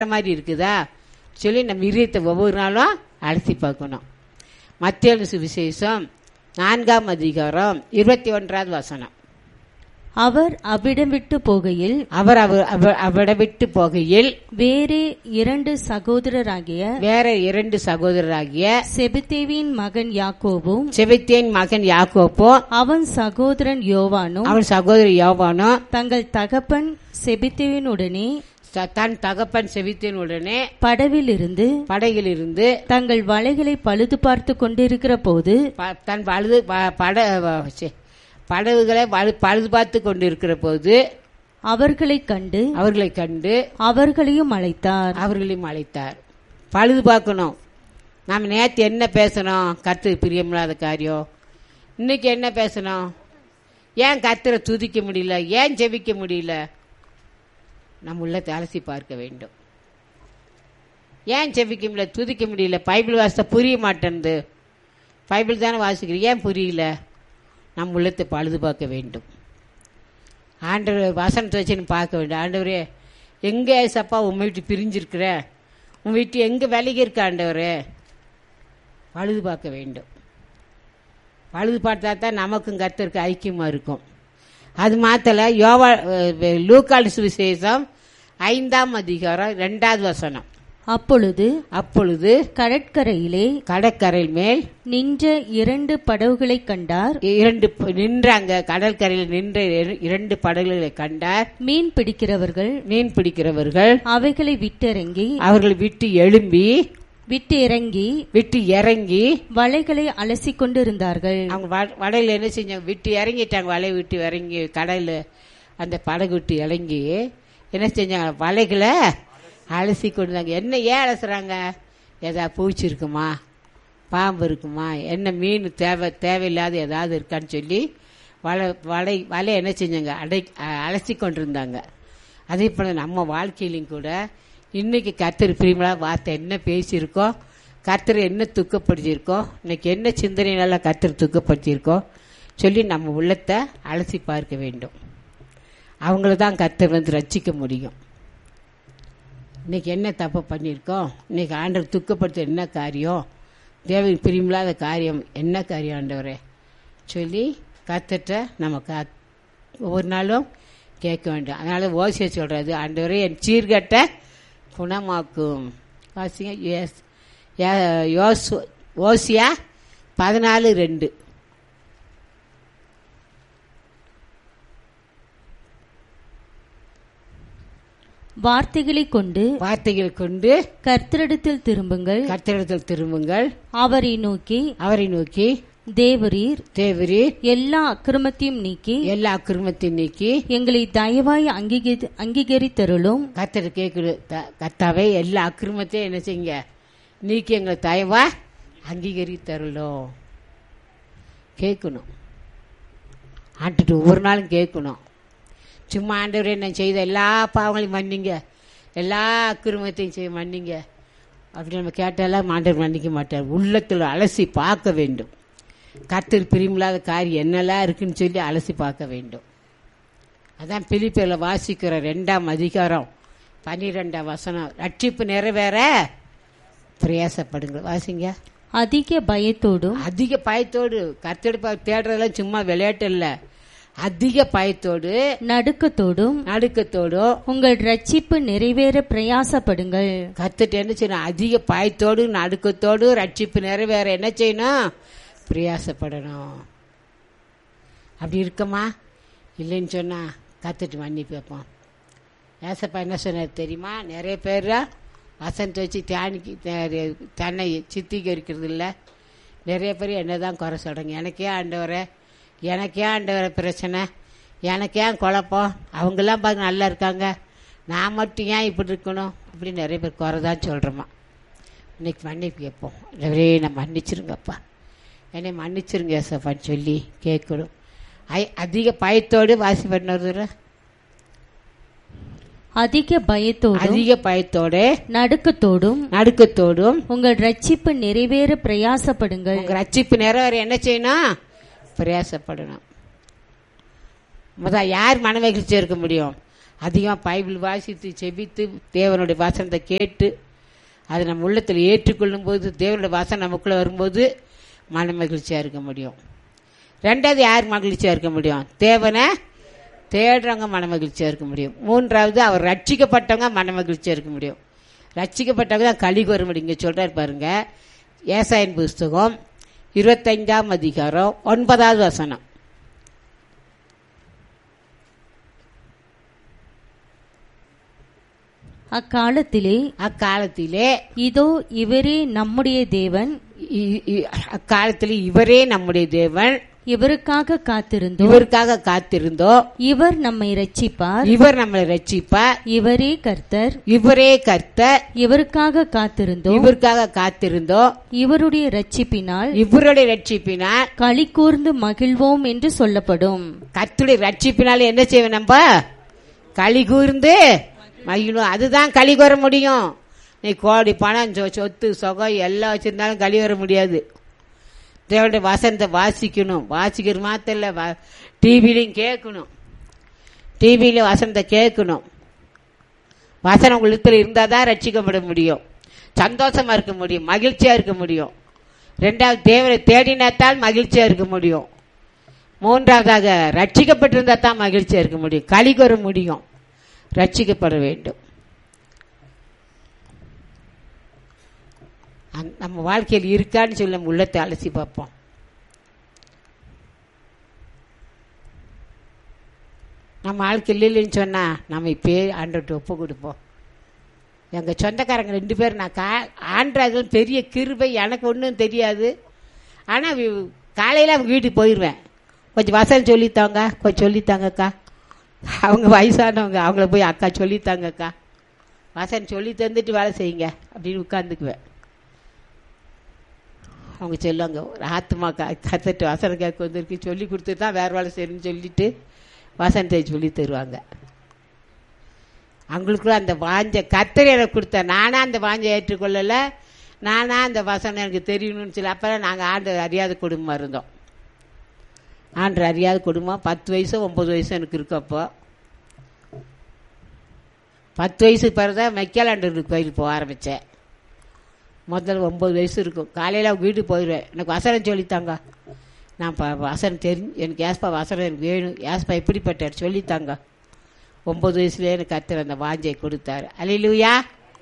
மாதிரி இருக்குதா சொல்லி நம்ம இதயத்தை ஒவ்வொரு நாளும் அலசி பார்க்கணும் மத்திய சுவிசேஷம் நான்காம் அதிகாரம் இருபத்தி ஒன்றாவது வசனம் அவர் அவ்விடம் விட்டு போகையில் அவர் அவர் அவர் அவரை விட்டு போகையில் வேறே இரண்டு சகோதரராகிய வேற இரண்டு சகோதரராகிய செபுத்தேவின் மகன் யாக்கோபும் செபத்தியன் மகன் யாக்கோப்போ அவன் சகோதரன் யோவானும் அவன் சகோதரி யோவானோ தங்கள் தகப்பன் செபித்தேவினுடனே த- தன் தகப்பன் செவித்தின் உடனே படவிலிருந்து படகிலிருந்து தங்கள் வலைகளை பழுது பார்த்து கொண்டிருக்கிற போது ப- தன் பழுது ப- பட வ- ச்சே, படகுகளை பழு- பழுது பார்த்து கொண்டிருக்கிற போது அவர்களைக் கண்டு அவர்களை கண்டு அவர்களையும் அழைத்தார் அவர்களையும் அழைத்தார் பழுது பார்க்கணும் நாம் நேற்று என்ன பேசணும் கத்து பிரியமில்லாத காரியம் இன்னைக்கு என்ன பேசணும் ஏன் கத்தரை துதிக்க முடியல ஏன் ஜெபிக்க முடியல நம்ம உள்ளத்தை அலசி பார்க்க வேண்டும் ஏன் ஜெபிக்க முடியல துதிக்க முடியல பைபிள் வாசித்த புரிய மாட்டேன்து பைபிள் தானே வாசிக்கிறேன் ஏன் புரியல நம்ம உள்ளத்தை பழுது பார்க்க வேண்டும் ஆண்டவர் வசனத்தை வச்சுன்னு பார்க்க வேண்டும் ஆண்டவரே எங்கே ஏசப்பா உன் வீட்டு பிரிஞ்சிருக்கிற உன் வீட்டு எங்கே விலகி இருக்க ஆண்டவரே பழுது பார்க்க வேண்டும் பழுது பார்த்தா தான் நமக்கும் கர்த்தருக்கு ஐக்கியமாக இருக்கும் அது மாத்தல யோவா அஹ், லூக்கால் சுவிசேஷம் ஐந்தாம் அதிகாரம் ரெண்டாவது வசனம் அப்பொழுது அப்பொழுது கடற்கரையிலே கடற்கரையில் மேல் நின்ற இரண்டு படகுகளைக் கண்டார் இரண்டு ப- நின்றாங்க கடற்கரையில் நின்ற இர- இரண்டு படகுகளை கண்டார் மீன் பிடிக்கிறவர்கள் மீன் பிடிக்கிறவர்கள் அவைகளை விட்டிறங்கி அவர்கள் விட்டு எழும்பி விட்டு இறங்கி விட்டு இறங்கி வலைகளை அலசிக் கொண்டிருந்தார்கள் அவங்க வ- வலையில என்ன செஞ்சாங்க விட்டு இறங்கிட்டாங்க வலை விட்டு இறங்கி கடலில் அந்த படகு விட்டு இறங்கி என்ன செஞ்சாங்க வலைகளை அலசி கொண்டாங்க என்ன ஏன் அலசுறாங்க ஏதா பூச்சி இருக்குமா பாம்பு இருக்குமா என்ன மீன் தேவை தேவையில்லாத ஏதாவது இருக்கான்னு சொல்லி வலை வலை வலை என்ன செஞ்சாங்க அடை அ- அலசி கொண்டிருந்தாங்க அதே போல் நம்ம வாழ்க்கையிலையும் கூட இன்னைக்கு கர்த்தர் பிரிமலா வார்த்தை என்ன பேசியிருக்கோம் கர்த்தர் என்ன துக்கப்படுத்தியிருக்கோம் இன்னைக்கு என்ன சிந்தனையினால கர்த்தர் துக்கப்படுத்தியிருக்கோம் சொல்லி நம்ம உள்ளத்தை அலசி பார்க்க வேண்டும் அவங்கள தான் கர்த்தர் வந்து ரட்சிக்க முடியும் இன்னைக்கு என்ன தப்பு பண்ணியிருக்கோம் இன்னைக்கு ஆண்டவர் துக்கப்படுத்த என்ன காரியம் தேவன் பிரிமில்லாத காரியம் என்ன காரியம் ஆண்டவரே சொல்லி கத்துட்ட நம்ம கா ஒவ்வொரு நாளும் கேட்க வேண்டும் அதனால ஓசிய சொல்றது ஆண்டவரே என் சீர்கட்ட குணமாக்கும் வாசிங்க எஸ் ஏ- யோசு- ஓசியா பதினாலு ரெண்டு வார்த்தைகளைக் கொண்டு வார்த்தைகள் கொண்டு கர்த்தரிடத்தில் திரும்புங்கள் கர்த்தரிடத்தில் திரும்புங்கள் அவரை நோக்கி அவரை நோக்கி தேவரீர் தேவரீர் எல்லா அக்கிரமத்தையும் நீக்கி எல்லா அக்கிரமத்தையும் நீக்கி எங்களை தயவாய் அங்கீகரி அங்கீகரித்தருளும் கத்தர் கேட்குது கத்தாவே எல்லா அக்கிரமத்தையும் என்ன செய்யுங்க நீக்கி எங்களை தயவா அங்கீகரி தருளோம் கேட்கணும் ஆண்டுட்டு ஒவ்வொரு நாளும் கேட்கணும் சும்மா ஆண்டவரே நான் செய்த எல்லா பாவங்களையும் மன்னிங்க எல்லா அக்கிரமத்தையும் செய்ய மன்னிங்க அப்படி நம்ம கேட்டாலாம் ஆண்டவர் மன்னிக்க மாட்டார் உள்ளத்தில் அலசி பார்க்க வேண்டும் கத்தர் பிரிமில்லாத காரியம் என்னெல்லாம் இருக்குன்னு சொல்லி அலசி பார்க்க வேண்டும் அதான் பிலிப்பில் வாசிக்கிற ரெண்டாம் அதிகாரம் பன்னிரெண்டாம் வசனம் ரட்சிப்பு நிறைவேற பிரயாசப்படுங்க வாசிங்க அதிக பயத்தோடும் அதிக பயத்தோடு கத்தெடுப்ப தேடுறதெல்லாம் சும்மா விளையாட்டு இல்ல அதிக பயத்தோடு நடுக்கத்தோடும் நடுக்கத்தோடும் உங்கள் ரட்சிப்பு நிறைவேற பிரயாசப்படுங்கள் கத்துட்டு என்ன செய்யணும் அதிக பயத்தோடு நடுக்கத்தோடு ரட்சிப்பு நிறைவேற என்ன செய்யணும் பிரயாசப்படணும் அப்படி இருக்கமா இல்லைன்னு சொன்னா கத்துட்டு மன்னிப்பு வைப்போம் ஏசப்பா என்ன சொன்னார் தெரியுமா நிறைய பேர் வசனத்தை வச்சு தியானிக்கு தே- தன்னை சித்தீகரிக்கிறது இல்லை நிறைய பேர் என்ன தான் குறை சொல்கிறாங்க எனக்கே ஆண்டவரே எனக்கே ஆண்டவரை பிரச்சனை எனக்கு ஏன் குழப்பம் அவங்கெல்லாம் பார்க்க நல்லா இருக்காங்க நான் மட்டும் ஏன் இப்படி இருக்கணும் அப்படி நிறைய பேர் குறை தான் சொல்கிறோமா இன்னைக்கு மன்னிப்பு கேட்போம் நிறைய நான் மன்னிச்சிருங்கப்பா என்னை மன்னிச்சிருங்க ஏசப்பான்னு சொல்லி கேட்கணும் ஐ அதிக பயத்தோடு வாசி பண்ணது அதிக பயத்தோடும் அதிக பயத்தோடு நடுக்கத்தோடும் நடுக்கத்தோடும் உங்கள் ரட்சிப்பு நிறைவேற பிரயாசப்படுங்கள் உங்க ரட்சிப்பு நிறைவேற என்ன செய்யணும் பிரயாசப்படணும் முத யார் மன மகிழ்ச்சியா இருக்க முடியும் அதிகமாக பைபிள் வாசித்து செபித்து தேவனுடைய வசனத்தை கேட்டு அதை நம்ம உள்ளத்தில் ஏற்றுக்கொள்ளும் போது தேவனுடைய வாசம் நமக்குள்ளே வரும்போது மன மகிழ்ச்சியாக இருக்க முடியும் ரெண்டாவது யார் மகிழ்ச்சியாக இருக்க முடியும் தேவனை தேடுறவங்க மன மகிழ்ச்சியாக இருக்க முடியும் மூன்றாவது அவர் ரட்சிக்கப்பட்டவங்க மன மகிழ்ச்சியாக இருக்க முடியும் ரட்சிக்கப்பட்டவங்க தான் கழி வர முடியும் இங்கே சொல்கிறார் பாருங்க ஏசாயன் புஸ்தகம் இருபத்தைந்தாம் அதிகாரம் ஒன்பதாவது வசனம் அக்காலத்திலே அக்காலத்திலே இதோ இவரே நம்முடைய தேவன் இ- இ- அக்காலத்தில் இவரே நம்முடைய தேவன் இவருக்காக காத்திருந்தோம் இவருக்காக காத்திருந்தோம் இவர் நம்மை ரட்சிப்பார் இவர் நம்மளை ரட்சிப்பார் இவரே கர்த்தர் இவரே கர்த்தர் இவருக்காக காத்திருந்தோம் இவருக்காக காத்திருந்தோம் இவருடைய ரட்சிப்பினால் இவருடைய ரட்சிப்பினால் களி கூர்ந்து மகிழ்வோம் என்று சொல்லப்படும் கர்த்தருடைய ரட்சிப்பினால என்ன செய்வோம் நம்ம களி கூர்ந்து மகிழும் அதுதான் களி கூற முடியும் நீ கோடி பணம் சொ- சொத்து சொகம் எல்லாம் வச்சிருந்தாலும் களி வர முடியாது தேவனுடைய வசனத்தை வாசிக்கணும் வாசிக்கிறது மாத்திரம் இல்லை டிவிலையும் கேட்கணும் டிவியில வசனத்தை கேட்கணும் வசனம் உள்ளத்தில் இருந்தால் தான் ரட்சிக்கப்பட முடியும் சந்தோஷமா இருக்க முடியும் மகிழ்ச்சியா இருக்க முடியும் ரெண்டாவது தேவனை தேடினாத்தான் மகிழ்ச்சியா இருக்க முடியும் மூன்றாவதாக ரட்சிக்கப்பட்டிருந்தா தான் மகிழ்ச்சியா இருக்க முடியும் களி கூற முடியும் ரட்சிக்கப்பட வேண்டும் அந்த- நம்ம வாழ்க்கையில் இருக்கான்னு சொல்லி நம்ம உள்ளத்தை அலசி பார்ப்போம் நம்ம வாழ்க்கையில் இல்லைன்னு சொன்னா நம்ம இப்பயே ஆண்டவர்கிட்ட ஒப்பு கொடுப்போம் எங்கள் சொந்தக்காரங்க ரெண்டு பேர் நான் கா ஆண்டாது பெரிய கிருபை எனக்கு ஒன்றும் தெரியாது ஆனால் காலையில் அவங்க வீட்டுக்கு போயிடுவேன் கொஞ்சம் வசனம் சொல்லித்தாங்க கொஞ்சம் சொல்லித்தாங்கக்கா அவங்க வயசானவங்க அவங்கள போய் அக்கா சொல்லித்தாங்கக்கா வசனம் சொல்லி தந்துட்டு வேலை செய்யுங்க அப்படின்னு உட்காந்துக்குவேன் அவங்க சொல்லுவாங்க ஒரு ஆத்மா க கற்றுட்டு வசனம் கேட்க வந்திருக்கு சொல்லி கொடுத்துட்டு தான் வேறு வேலை செய்யணும்னு சொல்லிட்டு வசனத்தை சொல்லி தருவாங்க அவங்களுக்குள்ள அந்த வாஞ்ச கத்தரை எனக்கு கொடுத்த நானா அந்த வாஞ்சை ஏற்றுக்கொள்ளலை நானா அந்த வசனம் எனக்கு தெரியணும்னு சொல்லி அப்போ நாங்கள் ஆண்டு அறியாத குடும்பம் இருந்தோம் ஆண்டு அறியாத குடும்பம் பத்து வயசு ஒம்பது வயசு எனக்கு இருக்கு அப்போ பத்து வயசு பிறகு தான் மெக்கலாண்டூர் கோயில் போக ஆரம்பித்தேன் முதல்ல ஒம்பது வயசு இருக்கும் காலையில் அவங்க வீட்டுக்கு போயிடுவேன் எனக்கு வசனம் சொல்லித்தாங்க நான் ப வசனம் தெரிஞ்சு எனக்கு ஏஸ்பா வசனம் எனக்கு வேணும் ஏஸ்பா எப்படிப்பட்டார் சொல்லித்தாங்க ஒம்பது வயசுலேயே எனக்கு கத்துற அந்த வாஞ்சை கொடுத்தாரு அலையிலுயா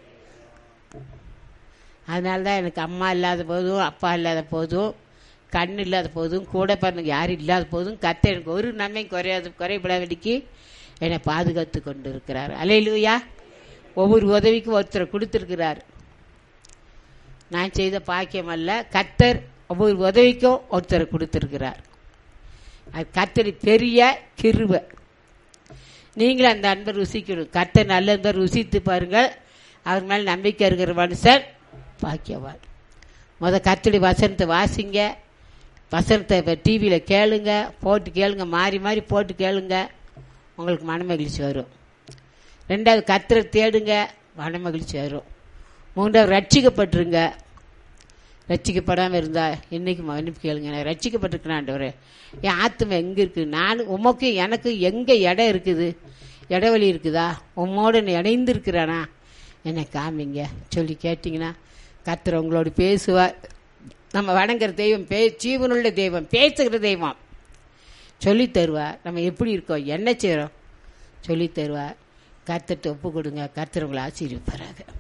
அதனால தான் எனக்கு அம்மா இல்லாத போதும் அப்பா இல்லாத போதும் கண் இல்லாத போதும் கூட பிறந்தவங்க யாரும் இல்லாத போதும் கத்த எனக்கு ஒரு நன்மையும் குறையாது குறைபடாதபடிக்கு என்னை பாதுகாத்து கொண்டு இருக்கிறார் அலையிலுயா ஒவ்வொரு உதவிக்கும் ஒருத்தரை கொடுத்துருக்கிறார் நான் செய்த பாக்கியம் அல்ல கத்தர் ஒவ்வொரு உதவிக்கும் ஒருத்தரை கொடுத்துருக்கிறார் அது கத்தரி பெரிய கிருபை நீங்களும் அந்த அன்பை ருசிக்கணும் கத்தர் நல்ல அன்பை ருசித்து பாருங்கள் அவர் மேலே நம்பிக்கை இருக்கிற மனுஷன் பாக்கியவான் முத கத்தடி வசனத்தை வாசிங்க வசனத்தை இப்போ டிவியில் கேளுங்க போட்டு கேளுங்க மாறி மாறி போட்டு கேளுங்க உங்களுக்கு மன மகிழ்ச்சி வரும் ரெண்டாவது கத்தரை தேடுங்க மன மகிழ்ச்சி வரும் மூன்றாவது ரட்சிக்கப்பட்டுருங்க ரட்சிக்கப்படாமல் இருந்தா இன்னைக்கு மன்னிப்பு கேளுங்க நான் ரட்சிக்கப்பட்டிருக்கேன் ஆண்டவரே என் ஆத்மா எங்கே இருக்குது நான் உமக்கு எனக்கு எங்கே இடம் இருக்குது இடைவெளி இருக்குதா உம்மோடு நான் இணைந்து இருக்கிறானா என்னை காமிங்க சொல்லி கேட்டிங்கன்னா கர்த்தர் உங்களோடு பேசுவார் நம்ம வணங்குற தெய்வம் பே ஜீவனுள்ள தெய்வம் பேசுகிற தெய்வம் சொல்லி தருவார் நம்ம எப்படி இருக்கோம் என்ன செய்கிறோம் சொல்லி தருவார் கர்த்தர்கிட்ட ஒப்பு கொடுங்க கர்த்தர் உங்களை ஆசீர்விப்பாராக